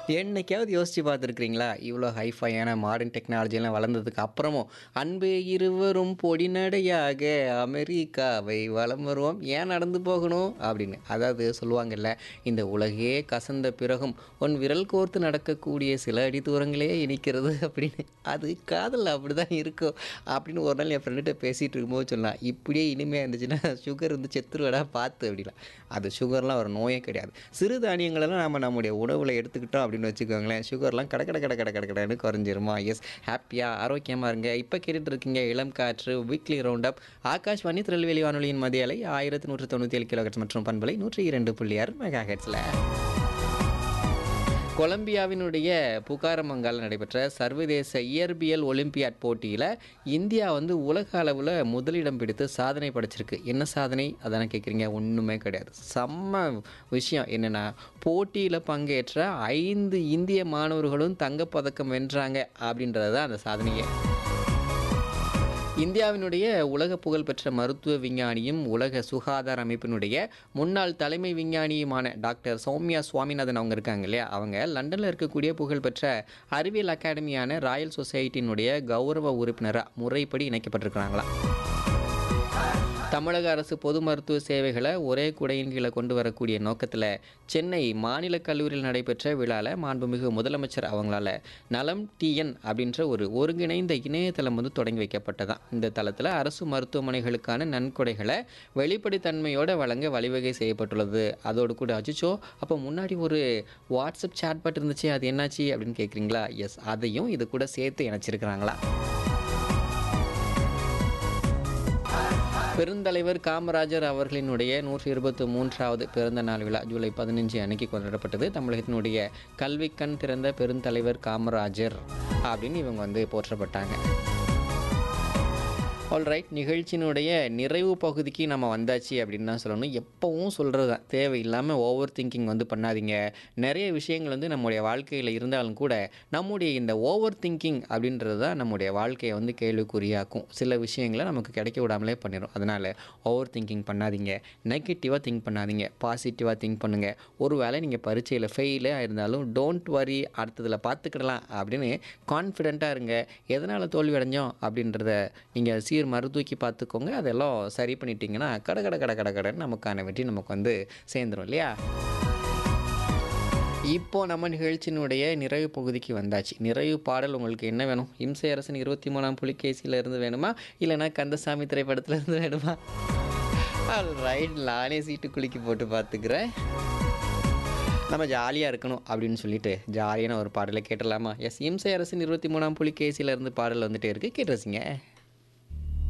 என்னைக்காவது யோசிச்சு பார்த்துருக்கிறீங்களா இவ்வளோ ஹைஃபையான மாடர்ன் டெக்னாலஜிலாம் வளர்ந்ததுக்கு அப்புறமும் அன்பு இருவரும் பொடிநடையாக அமெரிக்காவை வலம் வருவோம் ஏன் நடந்து போகணும் அப்படின்னு அதாவது சொல்லுவாங்கல்ல இந்த உலகே கசந்த பிறகும் உன் விரல் கோர்த்து நடக்கக்கூடிய சில அடி தூரங்களே இனிக்கிறது அப்படின்னு அது காதல் அப்படி தான் இருக்கும் அப்படின்னு ஒரு நாள் என் ஃப்ரெண்டுகிட்ட பேசிகிட்டு இருக்கும்போது சொல்லலாம் இப்படியே இனிமையாக இருந்துச்சுன்னா சுகர் வந்து செத்துருவடா பார்த்து அப்படிலாம் அது சுகர்லாம் ஒரு நோயே கிடையாது சிறுதானியங்களெல்லாம் நம்ம நம்முடைய உணவில் எடுத்துக்கிட்டோம் அப்படின்னு வச்சுக்கோங்களேன் சுகர்லாம் கட கட கட கட கட கடன்னு குறைஞ்சிருமா எஸ் ஹாப்பியாக ஆரோக்கியமாக இருங்க இப்போ கேட்டுட்டு இருக்கீங்க இளம் காற்று weekly round up Akashvani Tirunelveli வானொலியின் மதிய அலை ஆயிரத்தி நூற்றி தொண்ணூற்றி ஏழு கிலோஹெட்ஸ் மற்றும் பண்பலை நூற்றி இரண்டு புள்ளி ஆறு மெகா ஹெட்ஸில் கொலம்பியாவினுடைய புகாரமங்கால் நடைபெற்ற சர்வதேச இயற்பியல் ஒலிம்பியாட் போட்டியில் இந்தியா வந்து உலக அளவில் முதலிடம் பிடித்து சாதனை படைச்சிருக்கு என்ன சாதனை அதானே கேட்குறீங்க ஒன்றுமே கிடையாது செம்ம விஷயம் என்னென்னா போட்டியில் பங்கேற்ற ஐந்து இந்திய மாணவர்களும் தங்கப்பதக்கம் வென்றாங்க அப்படின்றது தான் அந்த சாதனையே இந்தியாவினுடைய உலக புகழ்பெற்ற மருத்துவ விஞ்ஞானியும் உலக சுகாதார அமைப்பினுடைய முன்னாள் தலைமை விஞ்ஞானியுமான டாக்டர் சௌமியா சுவாமிநாதன் அவங்க இருக்காங்க இல்லையா அவங்க லண்டனில் இருக்கக்கூடிய புகழ்பெற்ற அறிவியல் அகாடமியான ராயல் சொசைட்டியினுடைய கௌரவ உறுப்பினராக முறைப்படி இணைக்கப்பட்டிருக்கிறாங்களாம் தமிழக அரசு பொது மருத்துவ சேவைகளை ஒரே குடையின் கீழே கொண்டு வரக்கூடிய நோக்கத்தில் சென்னை மாநில கல்லூரியில் நடைபெற்ற விழாவில் மாண்புமிகு முதலமைச்சர் அவங்களால நலம் டிஎன் அப்படின்ற ஒரு ஒருங்கிணைந்த இணையதளம் வந்து தொடங்கி வைக்கப்பட்டதான் இந்த தளத்தில் அரசு மருத்துவமனைகளுக்கான நன்கொடைகளை வெளிப்படைத்தன்மையோடு வழங்க வழிவகை செய்யப்பட்டுள்ளது அதோடு கூட அச்சுச்சோ அப்போ முன்னாடி ஒரு வாட்ஸ்அப் சேட் பாட் இருந்துச்சு அது என்னாச்சு அப்படின்னு கேட்குறீங்களா எஸ் அதையும் இது கூட சேர்த்து இணைச்சிருக்கிறாங்களா பெருந்தலைவர் காமராஜர் அவர்களினுடைய நூற்றி இருபத்தி மூன்றாவது பிறந்த நாள் விழா ஜூலை பதினஞ்சு அன்னைக்கு கொண்டாடப்பட்டது தமிழகத்தினுடைய கல்விக்கண் திறந்த பெருந்தலைவர் காமராஜர் அப்படின்னு இவங்க வந்து போற்றப்பட்டாங்க ஆல்ரைட் நிகழ்ச்சியினுடைய நிறைவு பகுதிக்கு நம்ம வந்தாச்சு அப்படின்னு தான் சொல்லணும் எப்போவும் சொல்கிறது தான் தேவையில்லாமல் ஓவர் திங்கிங் வந்து பண்ணாதீங்க நிறைய விஷயங்கள் வந்து நம்முடைய வாழ்க்கையில் இருந்தாலும் கூட நம்முடைய இந்த ஓவர் திங்கிங் அப்படின்றது தான் நம்முடைய வாழ்க்கையை வந்து கேள்விக்குறியாக்கும் சில விஷயங்களை நமக்கு கிடைக்க விடாமலே பண்ணிடும் அதனால் ஓவர் திங்கிங் பண்ணாதீங்க நெகட்டிவாக திங்க் பண்ணாதீங்க பாசிட்டிவாக திங்க் பண்ணுங்கள் ஒரு வேளை நீங்கள் பரீட்சையில் ஃபெயிலே இருந்தாலும் டோன்ட் வரி அடுத்ததில் பார்த்துக்கிடலாம் அப்படின்னு கான்ஃபிடெண்ட்டாக இருங்க எதனால் தோல்வி அடைஞ்சோம் அப்படின்றத நீங்கள் சீர் மறுதூக்கி பார்த்துக்கோங்க அதெல்லாம் சரி பண்ணிட்டீங்கன்னா கட கட கட கட கடன்னு நமக்கான வெற்றி நமக்கு வந்து சேர்ந்துடும் இல்லையா இப்போ நம்ம நிகழ்ச்சியினுடைய நிறைவு பகுதிக்கு வந்தாச்சு நிறைவு பாடல் உங்களுக்கு என்ன வேணும் இம்சை அரசன் இருபத்தி மூணாம் புலிகேசியில் இருந்து வேணுமா இல்லைனா கந்தசாமி திரைப்படத்தில் இருந்து வேணுமா ரைட் நானே சீட்டு குலுக்கி போட்டு பார்த்துக்கிறேன் நம்ம ஜாலியாக இருக்கணும் அப்படின்னு சொல்லிட்டு ஜாலியான ஒரு பாடலை கேட்டலாமா எஸ் இம்சை அரசின் இருபத்தி மூணாம் புலிகேசியில் இருந்து பாடல் வந்துட்டே இருக்கு கேட்டு ரசிங்க